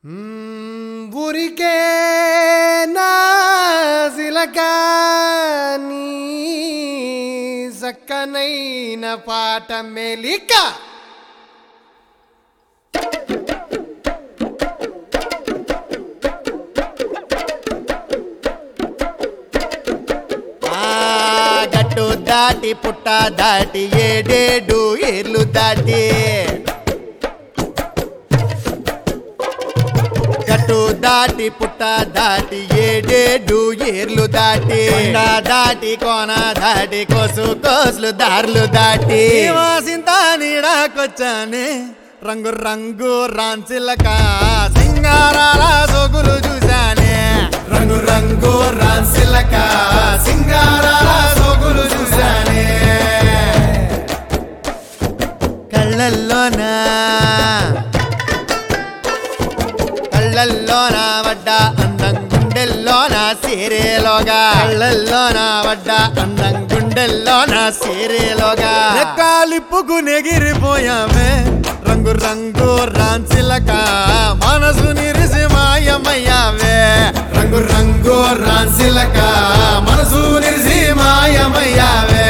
మ్మ్, ఊరికే నా సిలక నీ సక్కనైన పాట మెలిక ఆ గట్టు దాటి పుట్ట దాటి ఏడేడు ఏర్లు దాటి గట్టు దాటి పుట్ట దాటి ఏడేడు ఏర్లు దాటి కొండ దాటి కోన దాటి కోసు కోసులు దారులు దాటి సింత నీడాకొచ్చానే రంగు రంగు రాన్సిలక సింగారాల సొగులు చూశానే రంగు రంగు రాన్సిలక సింగారాల సొగులు చూశానే కళ్ళల్లోనా కళ్ళల్లోన వడ్డ అందం గుండెల్లోన సీరేలోగా కళ్ళల్లోన వడ్డ అందం గుండెల్లోన సీరేలోగా కాలిప్పుకు నెగిరిపోయామే రంగు రంగు రాన్సిలక మనసు నిరిసి మాయమయ్యావే రంగు రంగు రాన్సిలక మనసు నిరిసి మాయమయ్యావే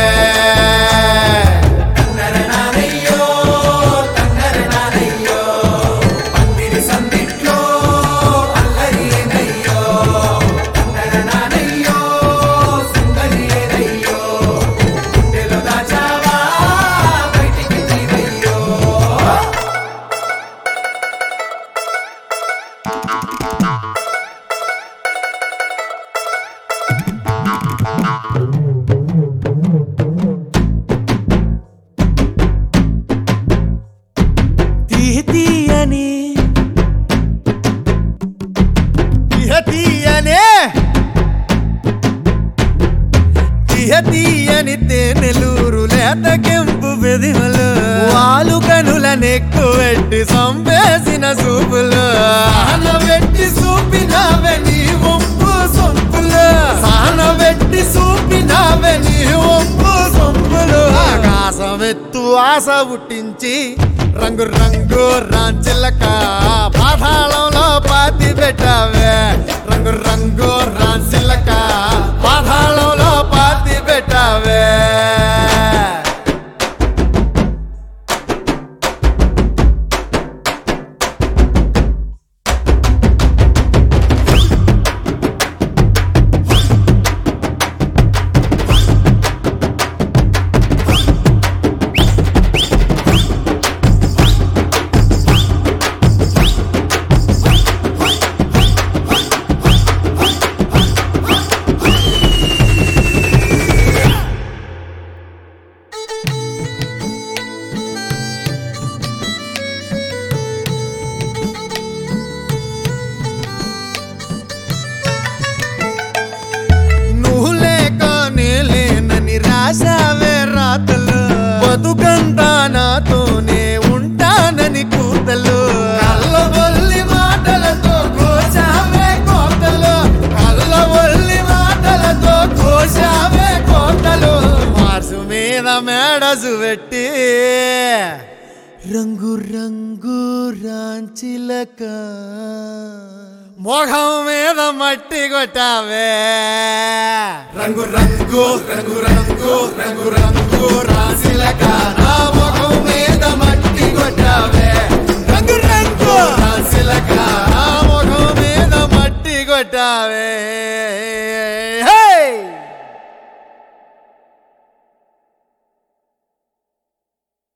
తీయని తీయనే తీయ తీయని తేనెలూరు లేత కెంపు బెదిమలు వాలు కనుల నెక్కు పెట్టి సంపేసిన సూపులు పెట్టి చూపినావే నీ ఒప్పు సొంపులు సానబెట్టి చూపినావే నీ ఒప్పు సొంపులు ఆకాశం ఎత్తు ఆశ పుట్టించి రంగు రంగు రాంచిలక పాతాళంలో పాతి పెట్టావే రంగు రంగు రాంచిలక పాతాళంలో పాతి పెట్టావే నువ్వు లేక నేలేనని రాశావే రాతలు బతుకంతా నాతోనే ఉంటానని కూతలు కళ్ళబొల్లి మాటలతో కోసావే కోతలు కళ్ళబొల్లి మాటలతో కోసావే కోతలు మార్సు మీద మేడసు పెట్టి రంగు రంగు రాంచిలక మొహం మీద మట్టి కొట్టావే రంగు రంగు రంగు రంగు రంగు రంగు రాసిలక నా మొహం మీద మట్టి కొట్టావే రంగు రంగు రాసిలక నా మొహం మీద మట్టి కొట్టావే